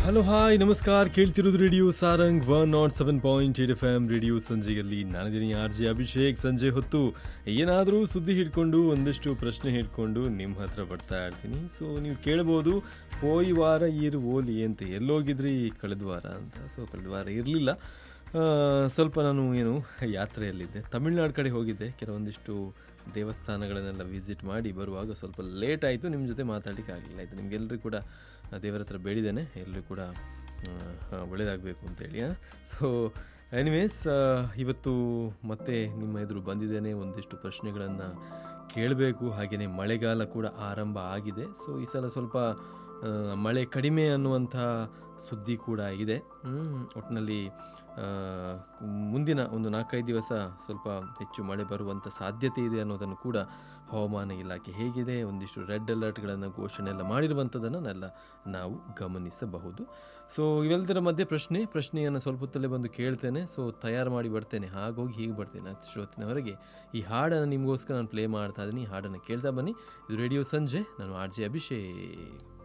hello hi ನಮಸ್ಕಾರ ಕೇಳ್ತಿರೋದು radio Sarang one naught seven point eight F M radio ಸಂಜೆಯಲ್ಲಿ ನಾನಿದ್ದೀನಿ ಆರ್ ಜೆ ಅಭಿಷೇಕ್ ಸಂಜೆ ಹೊತ್ತು ಏನಾದರೂ ಸುದ್ದಿ ಹಿಡ್ಕೊಂಡು ಒಂದಷ್ಟು ಪ್ರಶ್ನೆ ಹಿಡ್ಕೊಂಡು ನಿಮ್ಮ ಹತ್ರ ಬರ್ತಾ ಇರ್ತೀನಿ ಸೊ ನೀವು ಕೇಳ್ಬೋದು ಹೋಯ್ ವಾರ ಇರು ಓಲಿ ಅಂತ ಎಲ್ಲೋಗಿದ್ರಿ ಕಳೆದ ವಾರ ಅಂತ ಸೊ ಕಳೆದ ವಾರ ಇರಲಿಲ್ಲ ಸ್ವಲ್ಪ ನಾನು ಏನು ಯಾತ್ರೆಯಲ್ಲಿದ್ದೆ ತಮಿಳ್ನಾಡು ಕಡೆ ಹೋಗಿದ್ದೆ ಕೆಲವೊಂದಿಷ್ಟು ದೇವಸ್ಥಾನಗಳನ್ನೆಲ್ಲ ವಿಸಿಟ್ ಮಾಡಿ ಬರುವಾಗ ಸ್ವಲ್ಪ ಲೇಟ್ ಆಯಿತು ನಿಮ್ಮ ಜೊತೆ ಮಾತಾಡಲಿಕ್ಕೆ ಆಗಲಿಲ್ಲ ಆಯಿತು ನಿಮಗೆಲ್ಲರಿಗೂ ಕೂಡ ಆ, ದೇವರ ಹತ್ರ ಬೇಡಿದ್ದೇನೆ ಎಲ್ಲರೂ ಕೂಡ ಆ, ಒಳ್ಳೆಯದಾಗಬೇಕು ಅಂತೇಳಿ ಸೊ ಎನಿವೇಸ್ ಇವತ್ತು ಮತ್ತೆ ನಿಮ್ಮ ಎದುರು ಬಂದಿದ್ದೇನೆ ಒಂದಿಷ್ಟು ಪ್ರಶ್ನೆಗಳನ್ನು ಕೇಳಬೇಕು ಹಾಗೆಯೇ ಮಳೆಗಾಲ ಕೂಡ ಆರಂಭ ಆಗಿದೆ ಸೊ ಈ ಸಲ ಸ್ವಲ್ಪ ಆ, ಮಳೆ ಕಡಿಮೆ ಅನ್ನುವಂಥ ಸುದ್ದಿ ಕೂಡ ಇದೆ ಹ್ಮ್, ಒಟ್ಟಿನಲ್ಲಿ ಆ, ಮುಂದಿನ ಒಂದು ನಾಲ್ಕೈದು ದಿವಸ ಸ್ವಲ್ಪ ಹೆಚ್ಚು ಮಳೆ ಬರುವಂಥ ಸಾಧ್ಯತೆ ಇದೆ ಅನ್ನೋದನ್ನು ಕೂಡ ಹವಾಮಾನ ಇಲಾಖೆ ಹೇಗಿದೆ ಒಂದಿಷ್ಟು ರೆಡ್ ಅಲರ್ಟ್ಗಳನ್ನು ಘೋಷಣೆ ಎಲ್ಲ ಮಾಡಿರುವಂಥದ್ದನ್ನೆಲ್ಲ ನಾವು ಗಮನಿಸಬಹುದು ಸೊ ಇವೆಲ್ಲದರ ಮಧ್ಯೆ ಪ್ರಶ್ನೆ ಪ್ರಶ್ನೆಯನ್ನು ಸ್ವಲ್ಪ ಹೊತ್ತಲ್ಲೇ ಬಂದು ಕೇಳ್ತೇನೆ ಸೊ ತಯಾರು ಮಾಡಿ ಬರ್ತೇನೆ ಹಾಗೋಗಿ ಹೀಗೆ ಬರ್ತೇನೆ ಅಷ್ಟೊತ್ತಿನವರೆಗೆ ಈ ಹಾಡನ್ನು ನಿಮಗೋಸ್ಕರ ನಾನು ಪ್ಲೇ ಮಾಡ್ತಾ ಇದ್ದೀನಿ ಈ ಹಾಡನ್ನು ಕೇಳ್ತಾ ಬನ್ನಿ ಇದು ರೇಡಿಯೋ ಸಂಜೆ ನಾನು ಆರ್ ಜೆ ಅಭಿಷೇಕ್